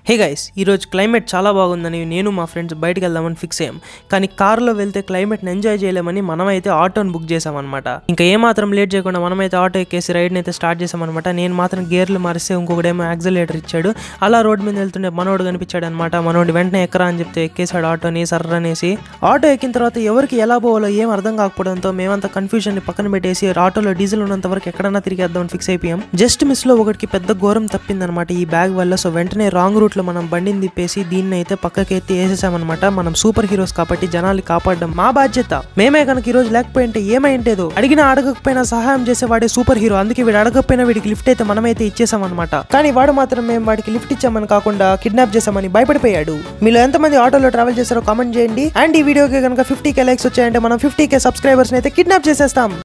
hey guys ఈరోజు climate చాలా బాగుందని నేను మా ఫ్రెండ్స్ బయటకు వెళ్దామని ఫిక్స్ అయ్యాం కానీ కార్లో వెళ్తే క్లైమేట్ని ఎంజాయ్ చేయలేమని మనమైతే ఆటోని బుక్ చేసామన్నమాట ఇంకా ఏమాత్రం లేట్ చేయకుండా మనమైతే ఆటో ఎక్కేసి రైడ్ని అయితే స్టార్ట్ చేసామన్నమాట నేను మాత్రం గేర్లు మారిస్తే ఇంకొకడేమో యాక్సిలేటర్ ఇచ్చాడు అలా రోడ్ మీద వెళ్తుంటే మనోడు కనిపించాడు అనమాట మనోడు వెంటనే ఎక్కరా అని చెప్తే ఎక్కేసాడు ఆటోని సర్రనేసి ఆటో ఎక్కిన తర్వాత ఎవరికి ఎలా పోవాలో ఏం అర్థం కాకపోవడంతో మేమంతా కన్ఫ్యూజన్ పక్కన పెట్టేసి ఆటోలో డీజిల్ ఉన్నంత వరకు ఎక్కడన్నా తిరిగేద్దామని ఫిక్స్ అయిపోయాం జస్ట్ మిస్ లో ఒకటికి పెద్ద ఘోరం తప్పిందనమాట ఈ బ్యాగ్ వల్ల సో వెంటనే రాంగ్ రూట్ లో మనం బండిని తిప్పేసి దీన్ని అయితే పక్కకి ఎత్తి వేసేసామన్నమాట మనం సూపర్ హీరోస్ కాబట్టి జనాల్ని కాపాడడం మా బాధ్యత మేమే కనుక ఈ రోజు లేకపోయింటే ఏమైంటేదో అడిగినా అడగకపోయినా సహాయం చేసేవాడే సూపర్ హీరో అందుకే వీడు అడగకపోయినా వీడికి లిఫ్ట్ అయితే మనమైతే ఇచ్చేసామన్నమాట కానీ వాడు మాత్రం మేము వాడికి లిఫ్ట్ ఇచ్చామని కాకుండా కిడ్నాప్ చేసామని భయపడిపోయాడు మీలో ఎంతమంది ఆటోలో ట్రావెల్ చేశారో కామెంట్ చేయండి అండ్ ఈ వీడియోకి కనుక ఫిఫ్టీ కే లైక్స్ వచ్చాయంటే మనం ఫిఫ్టీ కే సబ్స్క్రైబర్స్ అయితే కిడ్నాప్ చేసేస్తాం